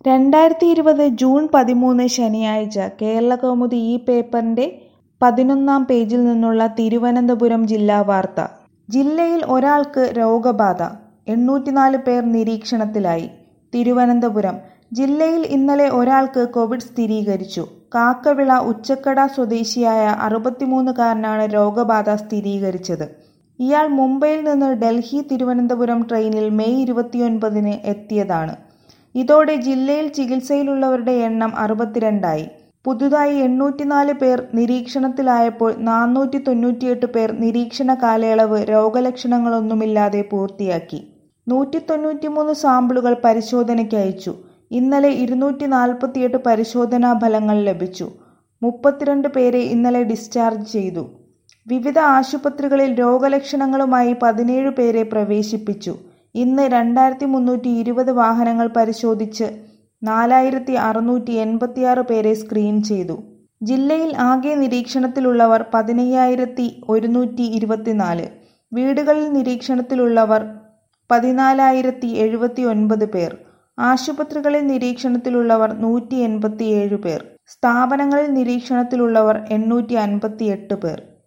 രണ്ടായിരത്തി ഇരുപത് ജൂൺ പതിമൂന്ന് ശനിയാഴ്ച കേരളകൗമുദി ഈ പേപ്പറിന്റെ പതിനൊന്നാം പേജിൽ നിന്നുള്ള തിരുവനന്തപുരം ജില്ലാ വാർത്ത. ജില്ലയിൽ ഒരാൾക്ക് രോഗബാധ എണ്ണൂറ്റിനാല് പേർ നിരീക്ഷണത്തിലായി തിരുവനന്തപുരം ജില്ലയിൽ ഇന്നലെ ഒരാൾക്ക് കോവിഡ് സ്ഥിരീകരിച്ചു. കാക്കവിള ഉച്ചക്കട സ്വദേശിയായ അറുപത്തിമൂന്നുകാരനാണ് രോഗബാധ സ്ഥിരീകരിച്ചത്. ഇയാൾ മുംബൈയിൽ നിന്ന് ഡൽഹി തിരുവനന്തപുരം ട്രെയിനിൽ മെയ് ഇരുപത്തിയൊൻപതിന് എത്തിയതാണ്. ഇതോടെ ജില്ലയിൽ ചികിത്സയിലുള്ളവരുടെ എണ്ണം അറുപത്തിരണ്ടായി. പുതുതായി എണ്ണൂറ്റിനാല് പേർ നിരീക്ഷണത്തിലായപ്പോൾ നാനൂറ്റി തൊണ്ണൂറ്റിയെട്ട് പേർ നിരീക്ഷണ കാലയളവ് രോഗലക്ഷണങ്ങളൊന്നുമില്ലാതെ പൂർത്തിയാക്കി. നൂറ്റിതൊണ്ണൂറ്റിമൂന്ന് സാമ്പിളുകൾ പരിശോധനയ്ക്ക് അയച്ചു. ഇന്നലെ ഇരുന്നൂറ്റി നാൽപ്പത്തിയെട്ട് പരിശോധനാ ഫലങ്ങൾ ലഭിച്ചു. മുപ്പത്തിരണ്ട് പേരെ ഇന്നലെ ഡിസ്ചാർജ് ചെയ്തു. വിവിധ ആശുപത്രികളിൽ രോഗലക്ഷണങ്ങളുമായി പതിനേഴ് പേരെ പ്രവേശിപ്പിച്ചു. ഇന്ന് രണ്ടായിരത്തി മുന്നൂറ്റി ഇരുപത് വാഹനങ്ങൾ പരിശോധിച്ച് നാലായിരത്തി അറുന്നൂറ്റി എൺപത്തിയാറ് പേരെ സ്ക്രീൻ ചെയ്തു. ജില്ലയിൽ ആകെ നിരീക്ഷണത്തിലുള്ളവർ പതിനയ്യായിരത്തി ഒരുന്നൂറ്റി ഇരുപത്തിനാല്. വീടുകളിൽ നിരീക്ഷണത്തിലുള്ളവർ പതിനാലായിരത്തി എഴുപത്തിയൊൻപത് പേർ. ആശുപത്രികളിൽ നിരീക്ഷണത്തിലുള്ളവർ നൂറ്റി എൺപത്തിയേഴ് പേർ. സ്ഥാപനങ്ങളിൽ നിരീക്ഷണത്തിലുള്ളവർ എണ്ണൂറ്റി അൻപത്തിയെട്ട് പേർ.